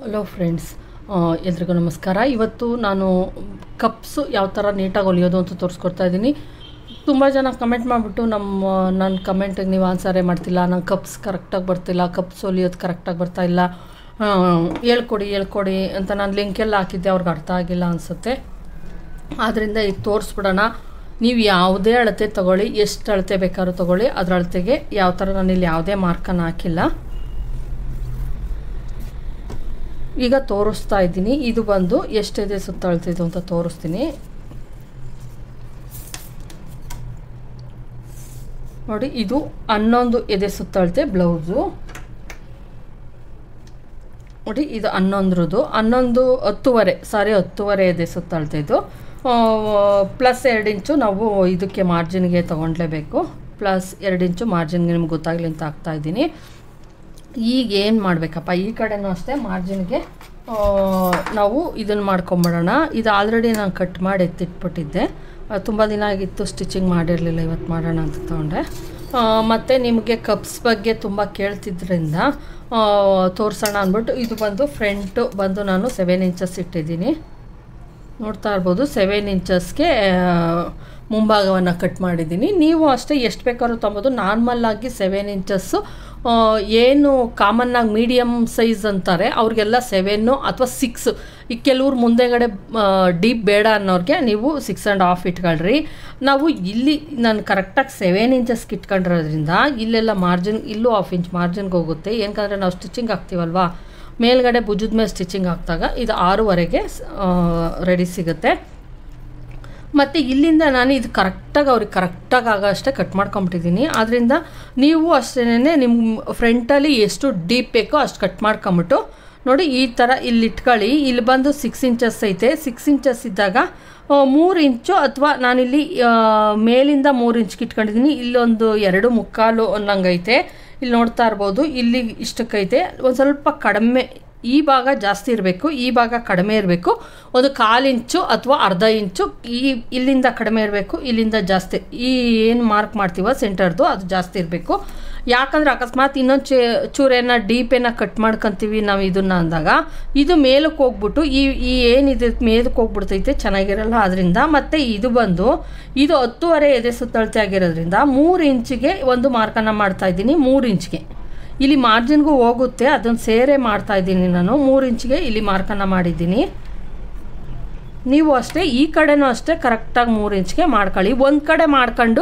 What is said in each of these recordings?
hello friends ಎಲ್ರಿಗೂ ನಮಸ್ಕಾರ ಇವತ್ತು ನಾನು ಕಪ್ಸು ಯಾವ ಥರ ನೀಟಾಗಿ ಹೊಲಿಯೋದು ಅಂತ ತೋರಿಸ್ಕೊಡ್ತಾ ಇದ್ದೀನಿ ತುಂಬ ಜನ ಕಮೆಂಟ್ ಮಾಡಿಬಿಟ್ಟು ನಮ್ಮ ನನ್ನ ಕಮೆಂಟಿಗೆ ನೀವು ಆನ್ಸರೇ ಮಾಡ್ತಿಲ್ಲ ನಂಗೆ ಕಪ್ಸ್ ಕರೆಕ್ಟಾಗಿ ಬರ್ತಿಲ್ಲ ಕಪ್ಸ್ ಹೊಲಿಯೋದು ಕರೆಕ್ಟಾಗಿ ಬರ್ತಾ ಇಲ್ಲ ಆ, ಹೇಳ್ಕೊಡಿ ಹೇಳ್ಕೊಡಿ ಅಂತ ನಾನು ಲಿಂಕೆಲ್ಲ ಹಾಕಿದ್ದೆ ಅವ್ರಿಗೆ ಅರ್ಥ ಆಗಿಲ್ಲ ಅನಿಸುತ್ತೆ ಆದ್ದರಿಂದ ಈಗ ತೋರಿಸ್ಬಿಡೋಣ ನೀವು ಯಾವುದೇ ಅಳತೆ ತೊಗೊಳ್ಳಿ ಎಷ್ಟು ಅಳತೆ ಬೇಕಾದ್ರೂ ತೊಗೊಳ್ಳಿ ಅದ್ರ ಅಳತೆಗೆ ಯಾವ ಥರ ನಾನು ಇಲ್ಲಿ ಯಾವುದೇ ಮಾರ್ಕನ್ನು ಹಾಕಿಲ್ಲ ಈಗ ತೋರಿಸ್ತಾ ಇದ್ದೀನಿ ಇದು ಬಂದು ಎಷ್ಟಿದೆ ಸುತ್ತ ಅಳ್ತಿದ್ದು ಅಂತ ತೋರಿಸ್ತೀನಿ ನೋಡಿ ಇದು ಹನ್ನೊಂದು ಎದೆ ಸುತ್ತಳತೆ ಬ್ಲೌಸು ನೋಡಿ ಇದು ಹನ್ನೊಂದ್ರದ್ದು ಹನ್ನೊಂದು ಹತ್ತುವರೆ ಸಾರಿ ಹತ್ತುವರೆ ಎದೆ ಸುತ್ತಳತೆ ಇದು ಪ್ಲಸ್ ಎರಡು ಇಂಚು ನಾವು ಇದಕ್ಕೆ ಮಾರ್ಜಿನ್ಗೆ ತೊಗೊಳ್ಲೇಬೇಕು ಪ್ಲಸ್ ಎರಡು ಇಂಚು ಮಾರ್ಜಿನ್ಗೆ ನಿಮ್ಗೆ ಗೊತ್ತಾಗಲಿ ಅಂತ ಹಾಕ್ತಾ ಇದ್ದೀನಿ ಈಗ ಏನು ಮಾಡಬೇಕಪ್ಪ ಈ ಕಡೆನೂ ಅಷ್ಟೇ ಮಾರ್ಜಿನ್ಗೆ ನಾವು ಇದನ್ನು ಮಾಡ್ಕೊಂಬಿಡೋಣ ಇದು ಆಲ್ರೆಡಿ ನಾನು ಕಟ್ ಮಾಡಿ ಎತ್ತಿಟ್ಬಿಟ್ಟಿದ್ದೆ ತುಂಬ ದಿನ ಆಗಿತ್ತು ಸ್ಟಿಚಿಂಗ್ ಮಾಡಿರಲಿಲ್ಲ ಇವತ್ತು ಮಾಡೋಣ ಅಂತ ತೊಗೊಂಡೆ ಮತ್ತು ನಿಮಗೆ ಕಪ್ಸ್ ಬಗ್ಗೆ ತುಂಬ ಕೇಳ್ತಿದ್ರಿಂದ ತೋರಿಸೋಣ ಅಂದ್ಬಿಟ್ಟು ಇದು ಬಂದು ಫ್ರಂಟು ಬಂದು ನಾನು ಸೆವೆನ್ ಇಂಚಸ್ ಇಟ್ಟಿದ್ದೀನಿ ನೋಡ್ತಾ ಇರ್ಬೋದು ಸೆವೆನ್ ಇಂಚಸ್ಗೆ ಮುಂಭಾಗವನ್ನು ಕಟ್ ಮಾಡಿದ್ದೀನಿ ನೀವು ಅಷ್ಟೇ ಎಷ್ಟು ಬೇಕಾದ್ರೂ ತೊಗೊಬೋದು ನಾರ್ಮಲ್ಲಾಗಿ ಸೆವೆನ್ ಇಂಚಸ್ಸು ಏನು ಕಾಮನ್ನಾಗಿ ಮೀಡಿಯಮ್ ಸೈಜ್ ಅಂತಾರೆ ಅವ್ರಿಗೆಲ್ಲ ಸೆವೆನ್ನು ಅಥವಾ ಸಿಕ್ಸ್ ಈಗ ಕೆಲವ್ರು ಮುಂದೆಗಡೆ ಡೀಪ್ ಬೇಡ ಅನ್ನೋರಿಗೆ ನೀವು ಸಿಕ್ಸ್ ಆ್ಯಂಡ್ ಹಾಫ್ ಇಟ್ಕೊಳ್ರಿ ನಾವು ಇಲ್ಲಿ ನಾನು ಕರೆಕ್ಟಾಗಿ ಸೆವೆನ್ ಇಂಚಸ್ಗೆ ಇಟ್ಕೊಂಡಿರೋದ್ರಿಂದ ಇಲ್ಲೆಲ್ಲ ಮಾರ್ಜಿನ್ ಇಲ್ಲೂ ಹಾಫ್ ಇಂಚ್ ಮಾರ್ಜಿನ್ಗೆ ಹೋಗುತ್ತೆ ಏನಕಂದರೆ ನಾವು ಸ್ಟಿಚಿಂಗ್ ಹಾಕ್ತೀವಲ್ವಾ ಮೇಲ್ಗಡೆ ಭುಜದ ಮೇಲೆ ಸ್ಟಿಚಿಂಗ್ ಹಾಕಿದಾಗ ಇದು ಆರೂವರೆಗೆ ರೆಡಿ ಸಿಗುತ್ತೆ ಮತ್ತು ಇಲ್ಲಿಂದ ನಾನು ಇದು ಕರೆಕ್ಟಾಗಿ ಅವ್ರಿಗೆ ಕರೆಕ್ಟಾಗಿ ಆಗೋ ಅಷ್ಟೇ ಕಟ್ ಮಾಡ್ಕೊಂಬಿಟ್ಟಿದ್ದೀನಿ ಆದ್ದರಿಂದ ನೀವು ಅಷ್ಟೇ ನಿಮ್ಮ ಫ್ರಂಟಲ್ಲಿ ಎಷ್ಟು ಡೀಪ್ ಬೇಕೋ ಅಷ್ಟು ಕಟ್ ಮಾಡ್ಕೊಂಬಿಟ್ಟು ನೋಡಿ ಈ ಥರ ಇಲ್ಲಿ ಇಟ್ಕೊಳ್ಳಿ ಇಲ್ಲಿ ಬಂದು ಸಿಕ್ಸ್ ಇಂಚಸ್ ಐತೆ ಸಿಕ್ಸ್ ಇಂಚಸ್ ಇದ್ದಾಗ ಮೂರು ಇಂಚು ಅಥವಾ ನಾನಿಲ್ಲಿ ಮೇಲಿಂದ ಮೂರು ಇಂಚ್ಗೆ ಇಟ್ಕೊಂಡಿದ್ದೀನಿ ಇಲ್ಲೊಂದು ಎರಡು ಮುಕ್ಕಾಲು ಅನ್ನಂಗೈತೆ ಇಲ್ಲಿ ನೋಡ್ತಾ ಇರ್ಬೋದು ಇಲ್ಲಿ ಇಷ್ಟಕ್ಕೈತೆ ಒಂದು ಸ್ವಲ್ಪ ಕಡಿಮೆ ಈ ಭಾಗ ಜಾಸ್ತಿ ಇರಬೇಕು ಈ ಭಾಗ ಕಡಿಮೆ ಇರಬೇಕು ಒಂದು ಕಾಲು ಇಂಚು ಅಥವಾ ಅರ್ಧ ಇಂಚು ಈ ಇಲ್ಲಿಂದ ಕಡಿಮೆ ಇರಬೇಕು ಇಲ್ಲಿಂದ ಜಾಸ್ತಿ ಈ ಏನು ಮಾರ್ಕ್ ಮಾಡ್ತೀವೋ ಸೆಂಟರ್ದು ಅದು ಜಾಸ್ತಿ ಇರಬೇಕು ಯಾಕಂದರೆ ಅಕಸ್ಮಾತ್ ಇನ್ನೊಂದು ಚೇ ಚೂರೇನ ಡೀಪೇನ ಕಟ್ ಮಾಡ್ಕೊತೀವಿ ನಾವು ಇದನ್ನ ಅಂದಾಗ ಇದು ಮೇಲಕ್ಕೆ ಹೋಗ್ಬಿಟ್ಟು ಈ ಈ ಏನಿದೆ ಮೇಲಕ್ಕೆ ಹೋಗ್ಬಿಡ್ತೈತೆ ಚೆನ್ನಾಗಿರಲ್ಲ ಅದರಿಂದ ಮತ್ತು ಇದು ಬಂದು ಇದು ಹತ್ತುವರೆ ಎದೆ ಸುತ್ತಳತೆ ಆಗಿರೋದ್ರಿಂದ ಮೂರು ಇಂಚಿಗೆ ಒಂದು ಮಾರ್ಕನ್ನು ಮಾಡ್ತಾಯಿದ್ದೀನಿ ಮೂರು ಇಂಚ್ಗೆ ಇಲ್ಲಿ ಮಾರ್ಜಿನ್ಗೂ ಹೋಗುತ್ತೆ ಅದನ್ನು ಸೇರೆ ಮಾಡ್ತಾ ಇದ್ದೀನಿ ನಾನು ಮೂರು ಇಂಚಿಗೆ ಇಲ್ಲಿ ಮಾರ್ಕನ್ನು ಮಾಡಿದ್ದೀನಿ ನೀವು ಅಷ್ಟೇ ಈ ಕಡೆನೂ ಅಷ್ಟೇ ಕರೆಕ್ಟಾಗಿ ಮೂರು ಇಂಚ್ಗೆ ಮಾಡ್ಕೊಳ್ಳಿ ಒಂದು ಕಡೆ ಮಾಡ್ಕೊಂಡು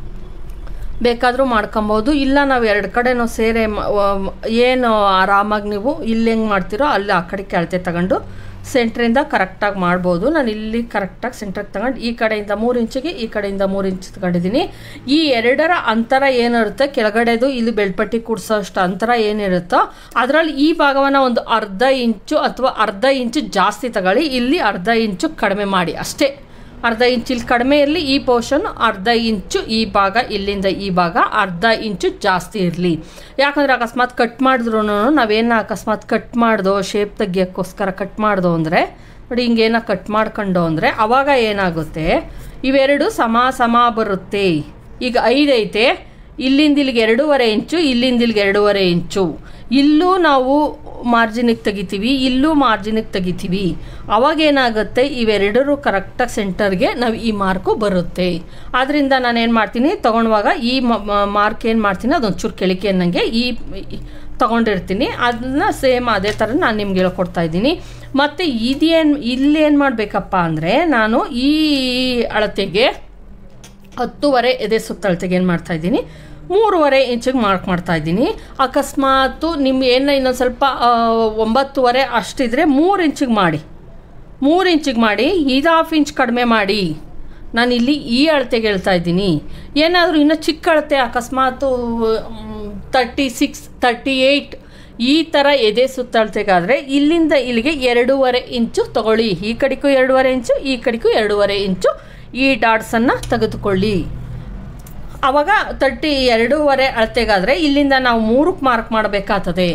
ಬೇಕಾದರೂ ಮಾಡ್ಕೊಬೋದು ಇಲ್ಲ ನಾವು ಎರಡು ಕಡೆನೂ ಸೇರೆ ಏನು ಆರಾಮಾಗಿ ನೀವು ಇಲ್ಲಿ ಹೆಂಗೆ ಮಾಡ್ತೀರೋ ಅಲ್ಲಿ ಆ ಕಡೆ ಕೆಳತೆ ತಗೊಂಡು ಸೆಂಟ್ರಿಂದ ಕರೆಕ್ಟಾಗಿ ಮಾಡ್ಬೋದು ನಾನು ಇಲ್ಲಿ ಕರೆಕ್ಟಾಗಿ ಸೆಂಟ್ರಿಗೆ ತಗೊಂಡು ಈ ಕಡೆಯಿಂದ ಮೂರು ಇಂಚಿಗೆ ಈ ಕಡೆಯಿಂದ ಮೂರು ಇಂಚ್ ತಗೊಂಡಿದ್ದೀನಿ ಈ ಎರಡರ ಅಂತರ ಏನಿರುತ್ತೆ ಕೆಳಗಡೆದು ಇಲ್ಲಿ ಬೆಳ್ಪಟ್ಟಿ ಕೂಡ್ಸೋ ಅಷ್ಟು ಅಂತರ ಏನಿರುತ್ತೋ ಅದರಲ್ಲಿ ಈ ಭಾಗವನ್ನು ಒಂದು ಅರ್ಧ ಇಂಚು ಅಥವಾ ಅರ್ಧ ಇಂಚು ಜಾಸ್ತಿ ತಗೊಳ್ಳಿ ಇಲ್ಲಿ ಅರ್ಧ ಇಂಚು ಕಡಿಮೆ ಮಾಡಿ ಅಷ್ಟೇ ಅರ್ಧ ಇಂಚ್ ಇಲ್ಲಿ ಕಡಿಮೆ ಇರಲಿ ಈ ಪೋರ್ಷನ್ ಅರ್ಧ ಇಂಚು ಈ ಭಾಗ ಇಲ್ಲಿಂದ ಈ ಭಾಗ ಅರ್ಧ ಇಂಚು ಜಾಸ್ತಿ ಇರಲಿ ಯಾಕಂದರೆ ಅಕಸ್ಮಾತ್ ಕಟ್ ಮಾಡಿದ್ರು ನಾವೇನ ಅಕಸ್ಮಾತ್ ಕಟ್ ಮಾಡ್ದೋ ಶೇಪ್ ತೆಗಿಯೋಕ್ಕೋಸ್ಕರ ಕಟ್ ಮಾಡ್ದೋ ಅಂದರೆ ನೋಡಿ ಹಿಂಗೇನ ಕಟ್ ಮಾಡ್ಕೊಂಡು ಅಂದರೆ ಅವಾಗ ಏನಾಗುತ್ತೆ ಇವೆರಡು ಸಮ ಸಮ ಬರುತ್ತೆ ಈಗ ಐದೈತೆ ಇಲ್ಲಿಂದ ಇಲ್ಲಿಗೆ ಎರಡೂವರೆ ಇಂಚು ಇಲ್ಲಿಂದ ಇಲ್ಲಿಗೆ ಎರಡೂವರೆ ಇಂಚು ಇಲ್ಲೂ ನಾವು ಮಾರ್ಜಿನಿಗೆ ತೆಗಿತೀವಿ ಇಲ್ಲೂ ಮಾರ್ಜಿನಿಗೆ ತೆಗಿತೀವಿ ಅವಾಗ ಏನಾಗುತ್ತೆ ಇವೆರಡರೂ ಕರೆಕ್ಟಾಗಿ ಸೆಂಟರ್ಗೆ ನಾವು ಈ ಮಾರ್ಕು ಬರುತ್ತೆ ಆದ್ದರಿಂದ ನಾನು ಏನು ಮಾಡ್ತೀನಿ ತೊಗೊಳುವಾಗ ಈ ಮಾರ್ಕ್ ಏನು ಮಾಡ್ತೀನಿ ಅದೊಂದು ಚೂರು ಕೆಳಿಕೆ ಅನ್ನಂಗೆ ಈ ತೊಗೊಂಡಿರ್ತೀನಿ ಅದನ್ನ ಸೇಮ್ ಅದೇ ಥರ ನಾನು ನಿಮ್ಗೆ ಹೇಳ್ಕೊಡ್ತಾ ಇದ್ದೀನಿ ಮತ್ತು ಇದೇನು ಇಲ್ಲಿ ಏನು ಮಾಡಬೇಕಪ್ಪ ಅಂದರೆ ನಾನು ಈ ಅಳತೆಗೆ ಹತ್ತುವರೆ ಎದೆ ಸುತ್ತಳತೆಗೆ ಏನು ಮಾಡ್ತಾಯಿದ್ದೀನಿ ಮೂರುವರೆ ಇಂಚಿಗೆ ಮಾರ್ಕ್ ಮಾಡ್ತಾ ಇದ್ದೀನಿ ಅಕಸ್ಮಾತು ನಿಮ್ಮ ಏನೋ ಇನ್ನೊಂದು ಸ್ವಲ್ಪ ಒಂಬತ್ತುವರೆ ಅಷ್ಟಿದ್ರೆ ಮೂರು ಇಂಚಿಗೆ ಮಾಡಿ ಮೂರು ಇಂಚಿಗೆ ಮಾಡಿ ಇದು ಹಾಫ್ ಇಂಚ್ ಕಡಿಮೆ ಮಾಡಿ ನಾನು ಇಲ್ಲಿ ಈ ಅಳತೆಗೆ ಹೇಳ್ತಾ ಇದ್ದೀನಿ ಏನಾದರೂ ಇನ್ನೂ ಚಿಕ್ಕ ಅಳತೆ ಅಕಸ್ಮಾತು ತರ್ಟಿ ಸಿಕ್ಸ್ ತರ್ಟಿ ಏಯ್ಟ್ ಈ ಥರ ಎದೆ ಸುತ್ತಳತೆಗಾದರೆ ಇಲ್ಲಿಂದ ಇಲ್ಲಿಗೆ ಎರಡೂವರೆ ಇಂಚು ತಗೊಳ್ಳಿ ಈ ಕಡೆಗೂ ಎರಡೂವರೆ ಇಂಚು ಈ ಕಡೆಗೂ ಎರಡೂವರೆ ಇಂಚು ಈ ಡಾಟ್ಸನ್ನು ತೆಗೆದುಕೊಳ್ಳಿ ಆವಾಗ ತರ್ಟಿ ಎರಡೂವರೆ ಅಳತೆಗಾದರೆ ಇಲ್ಲಿಂದ ನಾವು ಮೂರಕ್ಕೆ ಮಾರ್ಕ್ ಮಾಡಬೇಕಾಗ್ತದೆ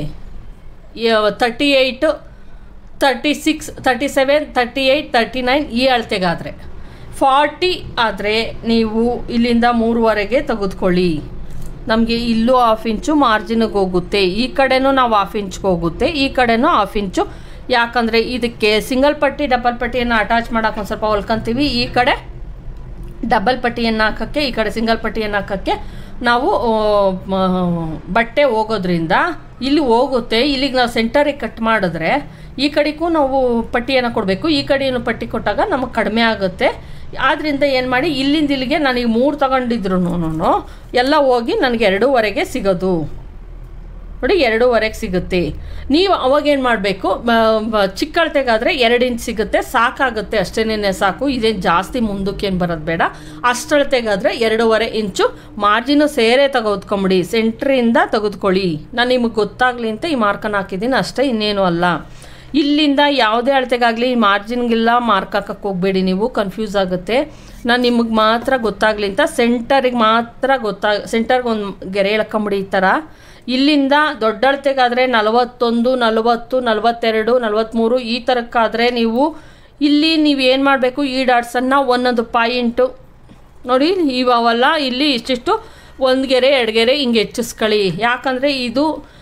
thirty eight thirty six thirty seven thirty eight thirty nine ಈ ಅಳತೆಗಾದರೆ ಫಾರ್ಟಿ ಆದರೆ ನೀವು ಇಲ್ಲಿಂದ ಮೂರುವರೆಗೆ ತೆಗೆದುಕೊಳ್ಳಿ ನಮಗೆ ಇಲ್ಲೂ ಹಾಫ್ ಇಂಚು ಮಾರ್ಜಿನಿಗೆ ಹೋಗುತ್ತೆ ಈ ಕಡೆನೂ ನಾವು ಹಾಫ್ ಇಂಚ್ಗೆ ಹೋಗುತ್ತೆ ಈ ಕಡೆನೂ ಹಾಫ್ ಇಂಚು ಯಾಕಂದರೆ ಇದಕ್ಕೆ ಸಿಂಗಲ್ ಪಟ್ಟಿ ಡಬಲ್ ಪಟ್ಟಿಯನ್ನು ಅಟ್ಯಾಚ್ ಮಾಡೋಕೆ ಒಂದು ಸ್ವಲ್ಪ ಹೊಲ್ಕೊಂತೀವಿ ಈ ಕಡೆ ಡಬಲ್ ಪಟ್ಟಿಯನ್ನು ಹಾಕೋಕ್ಕೆ ಈ ಕಡೆ ಸಿಂಗಲ್ ಪಟ್ಟಿಯನ್ನು ಹಾಕೋಕ್ಕೆ ನಾವು ಆ, ಮ- ಬಟ್ಟೆ ಹೋಗೋದ್ರಿಂದ ಇಲ್ಲಿ ಹೋಗುತ್ತೆ ಇಲ್ಲಿಗೆ ನಾವು ಸೆಂಟರಿಗೆ ಕಟ್ ಮಾಡಿದ್ರೆ ಈ ಕಡೆಗೂ ನಾವು ಪಟ್ಟಿಯನ್ನು ಕೊಡಬೇಕು ಈ ಕಡೆಯೂ ಪಟ್ಟಿ ಕೊಟ್ಟಾಗ ನಮಗೆ ಕಡಿಮೆ ಆಗುತ್ತೆ ಆದ್ದರಿಂದ ಏನು ಮಾಡಿ ಇಲ್ಲಿಂದ ಇಲ್ಲಿಗೆ ನನಗೆ ಮೂರು ತಗೊಂಡಿದ್ರು ಎಲ್ಲ ಹೋಗಿ ನನಗೆ ಎರಡೂವರೆಗೆ ಸಿಗೋದು ನೋಡಿ ಎರಡೂವರೆಗೆ ಸಿಗುತ್ತೆ ನೀವು ಅವಾಗೇನು ಮಾಡಬೇಕು ಚಿಕ್ಕ ಅಳತೆಗಾದರೆ ಎರಡು ಇಂಚ್ ಸಿಗುತ್ತೆ ಸಾಕಾಗುತ್ತೆ ಅಷ್ಟೇನೇ ಸಾಕು ಇದೇನು ಜಾಸ್ತಿ ಮುಂದಕ್ಕೇನು ಬರೋದು ಬೇಡ ಅಷ್ಟಳತೆಗಾದರೆ ಎರಡೂವರೆ ಇಂಚು ಮಾರ್ಜಿನು ಸೇರೇ ತೆಗೆದುಕೊಂಬಿಡಿ ಸೆಂಟ್ರಿಂದ ತೆಗೆದುಕೊಳ್ಳಿ ನಾನು ನಿಮಗೆ ಗೊತ್ತಾಗಲಿ ಅಂತ ಈ ಮಾರ್ಕನ್ನು ಹಾಕಿದ್ದೀನಿ ಅಷ್ಟೇ ಇನ್ನೇನು ಅಲ್ಲ ಇಲ್ಲಿಂದ ಯಾವುದೇ ಅಳತೆಗಾಗಲಿ ಮಾರ್ಜಿನ್ಗೆಲ್ಲ ಮಾರ್ಕ್ ಹಾಕಕ್ಕೆ ಹೋಗಬೇಡಿ ನೀವು ಕನ್ಫ್ಯೂಸ್ ಆಗುತ್ತೆ ನಾನು ನಿಮಗೆ ಮಾತ್ರ ಗೊತ್ತಾಗಲಿ ಅಂತ ಸೆಂಟರಿಗೆ ಮಾತ್ರ ಗೊತ್ತಾಗ ಸೆಂಟರ್ಗೆ ಒಂದು ಗೆರೆ ಎಳ್ಕೊಂಬಿಡಿ ಈ ಥರ ಇಲ್ಲಿಂದ ದೊಡ್ಡ ಅಳತೆಗಾದರೆ ನಲವತ್ತೊಂದು ನಲವತ್ತು ನಲವತ್ತೆರಡು ನಲವತ್ತ್ಮೂರು ಈ ಥರಕ್ಕಾದರೆ ನೀವು ಇಲ್ಲಿ ನೀವು ಏನು ಮಾಡಬೇಕು ಈ ಡಾಟ್ಸನ್ನು ಒಂದೊಂದು ಪಾಯಿಂಟು ನೋಡಿ ಇವಾವಲ್ಲ ಇಲ್ಲಿ ಇಷ್ಟಿಷ್ಟು ಒಂದು ಗೆರೆ ಎರಡು ಗೆರೆ ಹಿಂಗೆ ಹೆಚ್ಚಿಸ್ಕೊಳ್ಳಿ ಯಾಕಂದರೆ ಇದು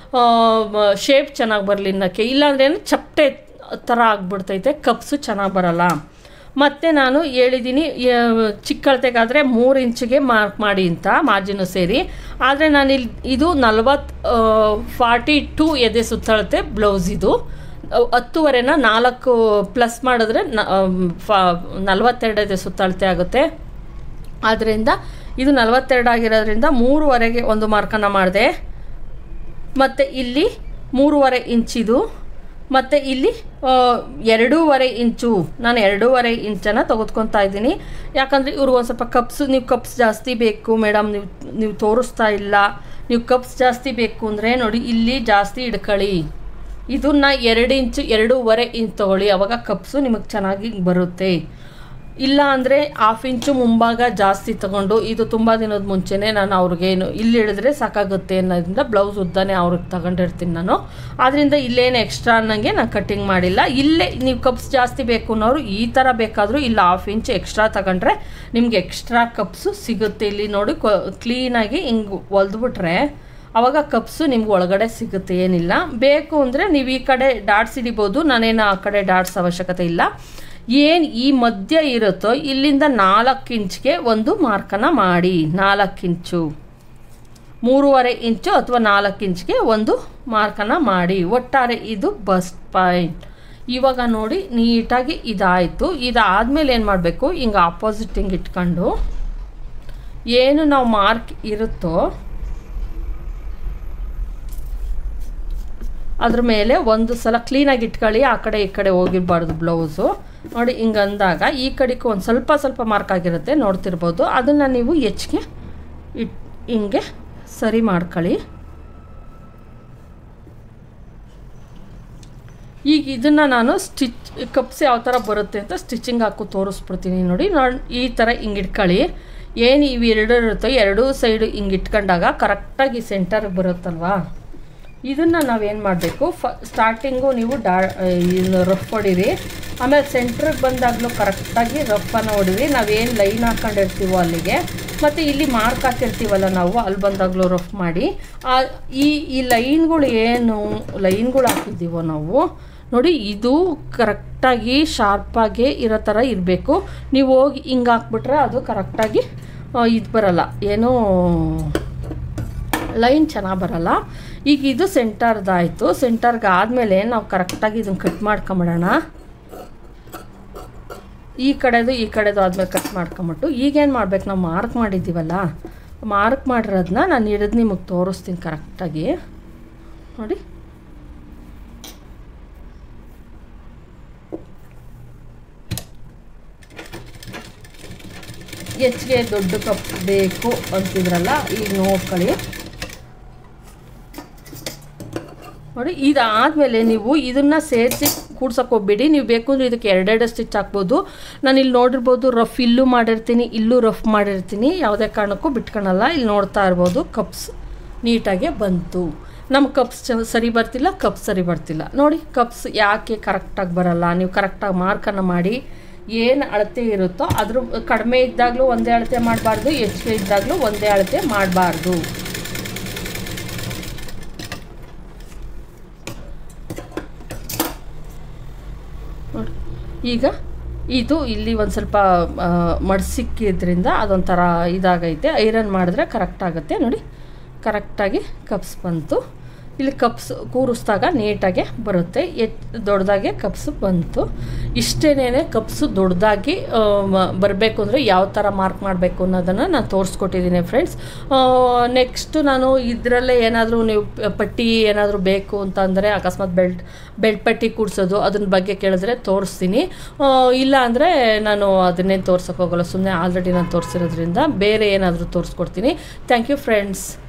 ಶೇಪ್ ಚೆನ್ನಾಗಿ ಬರಲಿ ಇನ್ನಕ್ಕೆ ಇಲ್ಲಾಂದ್ರೆ ಏನು ಚಪ್ಪಟೆ ಥರ ಆಗ್ಬಿಡ್ತೈತೆ ಕಪ್ಸು ಚೆನ್ನಾಗಿ ಬರಲ್ಲ ಮತ್ತು ನಾನು ಹೇಳಿದ್ದೀನಿ ಚಿಕ್ಕ ಅಳತೆಗಾದರೆ ಮೂರು ಇಂಚಿಗೆ ಮಾರ್ಕ್ ಮಾಡಿ ಅಂತ ಮಾರ್ಜಿನು ಸೇರಿ ಆದರೆ ನಾನು ಇಲ್ಲಿ ಇದು ನಲ್ವತ್ತು ಫಾರ್ಟಿ ಟೂ ಎದೆ ಸುತ್ತಳತೆ ಬ್ಲೌಸ್ ಇದು ಅವ್ ಹತ್ತುವರೆನ ನಾಲ್ಕು ಪ್ಲಸ್ ಮಾಡಿದ್ರೆ ನ ಫಾ ನಲ್ವತ್ತೆರಡು ಎದೆ ಸುತ್ತಳತೆ ಆಗುತ್ತೆ ಆದ್ದರಿಂದ ಇದು ನಲವತ್ತೆರಡು ಆಗಿರೋದ್ರಿಂದ ಮೂರುವರೆಗೆ ಒಂದು ಮಾರ್ಕನ್ನು ಮಾಡಿದೆ ಮತ್ತು ಇಲ್ಲಿ ಮೂರುವರೆ ಇಂಚಿದು ಮತ್ತು ಇಲ್ಲಿ ಆ, ಎರಡೂವರೆ ಇಂಚು ನಾನು ಎರಡೂವರೆ ಇಂಚನ್ನು ತೆಗೆದುಕೊತಾ ಇದ್ದೀನಿ ಯಾಕಂದರೆ ಇವ್ರು ಒಂದು ಸ್ವಲ್ಪ ಕಪ್ಸು ನೀವು ಕಪ್ಸ್ ಜಾಸ್ತಿ ಬೇಕು ಮೇಡಮ್ ನೀವು ನೀವು ತೋರಿಸ್ತಾ ಇಲ್ಲ ನೀವು ಕಪ್ಸ್ ಜಾಸ್ತಿ ಬೇಕು ಅಂದರೆ ನೋಡಿ ಇಲ್ಲಿ ಜಾಸ್ತಿ ಹಿಡ್ಕೊಳ್ಳಿ ಇದನ್ನ ಎರಡು ಇಂಚು ಎರಡೂವರೆ ಇಂಚ್ ತೊಗೊಳ್ಳಿ ಅವಾಗ ಕಪ್ಸು ನಿಮಗೆ ಚೆನ್ನಾಗಿ ಬರುತ್ತೆ ಇಲ್ಲ ಅಂದರೆ ಹಾಫ್ ಇಂಚು ಮುಂಭಾಗ ಜಾಸ್ತಿ ತಗೊಂಡು ಇದು ತುಂಬ ದಿನದ ಮುಂಚೆನೇ ನಾನು ಅವ್ರಿಗೇನು ಇಲ್ಲಿ ಹಿಡಿದ್ರೆ ಸಾಕಾಗುತ್ತೆ ಅನ್ನೋದ್ರಿಂದ ಬ್ಲೌಸ್ ಉದ್ದಾನೆ ಅವ್ರಿಗೆ ತಗೊಂಡಿರ್ತೀನಿ ನಾನು ಆದ್ದರಿಂದ ಇಲ್ಲೇನು ಎಕ್ಸ್ಟ್ರಾ ಅನ್ನಂಗೆ ನಾನು ಕಟ್ಟಿಂಗ್ ಮಾಡಿಲ್ಲ ಇಲ್ಲೇ ನೀವು ಕಪ್ಸ್ ಜಾಸ್ತಿ ಬೇಕು ಅನ್ನೋರು ಈ ಥರ ಬೇಕಾದರೂ ಇಲ್ಲ ಹಾಫ್ ಇಂಚ್ ಎಕ್ಸ್ಟ್ರಾ ತಗೊಂಡ್ರೆ ನಿಮ್ಗೆ ಎಕ್ಸ್ಟ್ರಾ ಕಪ್ಸು ಸಿಗುತ್ತೆ ಇಲ್ಲಿ ನೋಡಿ ಕ್ಲೀನಾಗಿ ಹಿಂಗೆ ಹೊಲ್ದ್ಬಿಟ್ರೆ ಅವಾಗ ಕಪ್ಸು ನಿಮ್ಗೆ ಒಳಗಡೆ ಸಿಗುತ್ತೆ ಏನಿಲ್ಲ ಬೇಕು ಅಂದರೆ ನೀವು ಈ ಕಡೆ ಡಾಟ್ಸ್ ಹಿಡಿಬೋದು ನಾನೇನು ಆ ಕಡೆ ಡಾಟ್ಸ್ ಅವಶ್ಯಕತೆ ಇಲ್ಲ ಏನು ಈ ಮಧ್ಯ ಇರುತ್ತೋ ಇಲ್ಲಿಂದ ನಾಲ್ಕು ಇಂಚ್ಗೆ ಒಂದು ಮಾರ್ಕನ್ನು ಮಾಡಿ ನಾಲ್ಕು ಇಂಚು ಮೂರುವರೆ ಇಂಚು ಅಥವಾ ನಾಲ್ಕು ಇಂಚ್ಗೆ ಒಂದು ಮಾರ್ಕನ್ನು ಮಾಡಿ ಒಟ್ಟಾರೆ ಇದು ಬಸ್ಟ್ ಪಾಯಿಂಟ್ ಇವಾಗ ನೋಡಿ ನೀಟಾಗಿ ಇದಾಯಿತು ಇದಾದಮೇಲೆ ಏನು ಮಾಡಬೇಕು ಹಿಂಗೆ ಆಪೋಸಿಟ್ ಹಿಂಗೆ ಇಟ್ಕೊಂಡು ಏನು ನಾವು ಮಾರ್ಕ್ ಇರುತ್ತೋ ಅದ್ರ ಮೇಲೆ ಒಂದು ಸಲ ಕ್ಲೀನಾಗಿ ಇಟ್ಕೊಳ್ಳಿ ಆ ಕಡೆ ಈ ಕಡೆ ಹೋಗಿರಬಾರ್ದು ಬ್ಲೌಸು ನೋಡಿ ಹಿಂಗೆ ಅಂದಾಗ ಈ ಕಡೆಗೂ ಒಂದು ಸ್ವಲ್ಪ ಸ್ವಲ್ಪ ಮಾರ್ಕ್ ಆಗಿರುತ್ತೆ ನೋಡ್ತಿರ್ಬೋದು ಅದನ್ನು ನೀವು ಹೆಚ್ಚಿಗೆ ಇಟ್ ಹಿಂಗೆ ಸರಿ ಮಾಡ್ಕೊಳ್ಳಿ ಈಗ ಇದನ್ನು ನಾನು ಸ್ಟಿಚ್ ಕಪ್ಸ್ ಯಾವ ಥರ ಬರುತ್ತೆ ಅಂತ ಸ್ಟಿಚಿಂಗ್ ಹಾಕು ತೋರಿಸ್ಬಿಡ್ತೀನಿ ನೋಡಿ ನೋಡಿ ಈ ಥರ ಹಿಂಗೆ ಇಟ್ಕೊಳ್ಳಿ ಏನು ಇವು ಎರಡು ಇರುತ್ತೋ ಎರಡೂ ಸೈಡು ಹಿಂಗೆ ಇಟ್ಕೊಂಡಾಗ ಕರೆಕ್ಟಾಗಿ ಸೆಂಟರ್ಗೆ ಬರುತ್ತಲ್ವಾ ಇದನ್ನು ನಾವೇನು ಮಾಡಬೇಕು ಫ ಸ್ಟಾರ್ಟಿಂಗು ನೀವು ಡಾ ಇನ್ನು ರಫ್ ಹೊಡೀರಿ ಆಮೇಲೆ ಸೆಂಟ್ರಿಗೆ ಬಂದಾಗಲೂ ಕರೆಕ್ಟಾಗಿ ರಫನ್ನು ಹೊಡೀರಿ ನಾವೇನು ಲೈನ್ ಹಾಕೊಂಡಿರ್ತೀವೋ ಅಲ್ಲಿಗೆ ಮತ್ತು ಇಲ್ಲಿ ಮಾರ್ಕ್ ಹಾಕಿರ್ತೀವಲ್ಲ ನಾವು ಅಲ್ಲಿ ಬಂದಾಗಲೂ ರಫ್ ಮಾಡಿ ಆ ಈ ಈ ಲೈನ್ಗಳು ಏನು ಲೈನ್ಗಳು ಹಾಕಿದ್ದೀವೋ ನಾವು ನೋಡಿ ಇದು ಕರೆಕ್ಟಾಗಿ ಶಾರ್ಪಾಗಿ ಇರೋ ಥರ ಇರಬೇಕು ನೀವು ಹೋಗಿ ಹಿಂಗೆ ಹಾಕ್ಬಿಟ್ರೆ ಅದು ಕರೆಕ್ಟಾಗಿ ಇದು ಬರಲ್ಲ ಏನೂ ಲೈನ್ ಚೆನ್ನಾಗಿ ಬರಲ್ಲ ಈಗ ಇದು ಸೆಂಟರ್ದಾಯಿತು ಸೆಂಟರ್ಗೆ ಆದಮೇಲೆ ನಾವು ಕರೆಕ್ಟಾಗಿ ಇದನ್ನು ಕಟ್ ಮಾಡ್ಕೊಂಬಿಡೋಣ ಈ ಕಡೆದು ಈ ಕಡೆದು ಆದಮೇಲೆ ಕಟ್ ಮಾಡ್ಕೊಂಬಿಟ್ಟು ಈಗೇನು ಮಾಡ್ಬೇಕು ನಾವು ಮಾರ್ಕ್ ಮಾಡಿದ್ದೀವಲ್ಲ ಮಾರ್ಕ್ ಮಾಡಿರೋದನ್ನ ನಾನು ಹಿಡಿದು ನಿಮಗೆ ತೋರಿಸ್ತೀನಿ ಕರೆಕ್ಟಾಗಿ ನೋಡಿ ಹೆಚ್ಚಿಗೆ ದೊಡ್ಡ ಕಪ್ ಬೇಕು ಅಂತಿದ್ರಲ್ಲ ಈಗ ನೋಡ್ಕೊಳ್ಳಿ ನೋಡಿ ಇದಾದಮೇಲೆ ನೀವು ಇದನ್ನು ಸೇರಿಸಿ ಕೂಡ್ಸಕ್ಕೆ ಹೋಗ್ಬೇಡಿ ನೀವು ಬೇಕು ಅಂದರೆ ಇದಕ್ಕೆ ಎರಡೆರಡು ಸ್ಟಿಚ್ ಹಾಕ್ಬೋದು ನಾನು ಇಲ್ಲಿ ನೋಡಿರ್ಬೋದು ರಫ್ ಇಲ್ಲೂ ಮಾಡಿರ್ತೀನಿ ಇಲ್ಲೂ ರಫ್ ಮಾಡಿರ್ತೀನಿ ಯಾವುದೇ ಕಾರಣಕ್ಕೂ ಬಿಟ್ಕೊಳಲ್ಲ ಇಲ್ಲಿ ನೋಡ್ತಾ ಇರ್ಬೋದು ಕಪ್ಸ್ ನೀಟಾಗೆ ಬಂತು ನಮ್ಮ ಕಪ್ಸ್ ಚ ಸರಿ ಬರ್ತಿಲ್ಲ ಕಪ್ಸ್ ಸರಿ ಬರ್ತಿಲ್ಲ ನೋಡಿ ಕಪ್ಸ್ ಯಾಕೆ ಕರೆಕ್ಟಾಗಿ ಬರಲ್ಲ ನೀವು ಕರೆಕ್ಟಾಗಿ ಮಾರ್ಕನ್ನು ಮಾಡಿ ಏನು ಅಳತೆ ಇರುತ್ತೋ ಅದ್ರ ಕಡಿಮೆ ಇದ್ದಾಗಲೂ ಒಂದೇ ಅಳತೆ ಮಾಡಬಾರ್ದು ಹೆಚ್ಚಿಗೆ ಇದ್ದಾಗಲೂ ಒಂದೇ ಅಳತೆ ಮಾಡಬಾರ್ದು ನೋಡಿ ಈಗ ಇದು ಇಲ್ಲಿ ಒಂದು ಸ್ವಲ್ಪ ಮಡ್ಸಿಕ್ಕಿದ್ರಿಂದ ಅದೊಂಥರ ಇದಾಗೈತೆ ಐರನ್ ಮಾಡಿದ್ರೆ ಕರೆಕ್ಟ್ ಆಗುತ್ತೆ ನೋಡಿ ಕರೆಕ್ಟಾಗಿ ಕಪ್ಸ್ ಬಂತು ಇಲ್ಲಿ ಕಪ್ಸ್ ಕೂರಿಸಿದಾಗ ನೀಟಾಗೆ ಬರುತ್ತೆ ಎಚ್ ದೊಡ್ಡದಾಗೆ ಕಪ್ಸು ಬಂತು ಇಷ್ಟೇನೇ ಕಪ್ಸು ದೊಡ್ಡದಾಗಿ ಬರಬೇಕು ಅಂದರೆ ಯಾವ ಥರ ಮಾರ್ಕ್ ಮಾಡಬೇಕು ಅನ್ನೋದನ್ನು ನಾನು ತೋರಿಸ್ಕೊಟ್ಟಿದ್ದೀನಿ ಫ್ರೆಂಡ್ಸ್ ನೆಕ್ಸ್ಟು ನಾನು ಇದರಲ್ಲೇ ಏನಾದರೂ ನೀವು ಪ- ಪಟ್ಟಿ ಏನಾದರೂ ಬೇಕು ಅಂತಂದರೆ ಅಕಸ್ಮಾತ್ ಬೆಲ್ಟ್ ಬೆಲ್ಟ್ ಪಟ್ಟಿ ಕೂಡಿಸೋದು ಅದನ್ನ ಬಗ್ಗೆ ಕೇಳಿದ್ರೆ ತೋರಿಸ್ತೀನಿ ಆ, ಇಲ್ಲ ಅಂದರೆ ನಾನು ಅದನ್ನೇನು ತೋರ್ಸೋಕೆ ಹೋಗಲ್ಲ ಸುಮ್ಮನೆ ಆಲ್ರೆಡಿ ನಾನು ತೋರಿಸಿರೋದ್ರಿಂದ ಬೇರೆ ಏನಾದರೂ ತೋರಿಸ್ಕೊಡ್ತೀನಿ ಥ್ಯಾಂಕ್ ಯು ಫ್ರೆಂಡ್ಸ್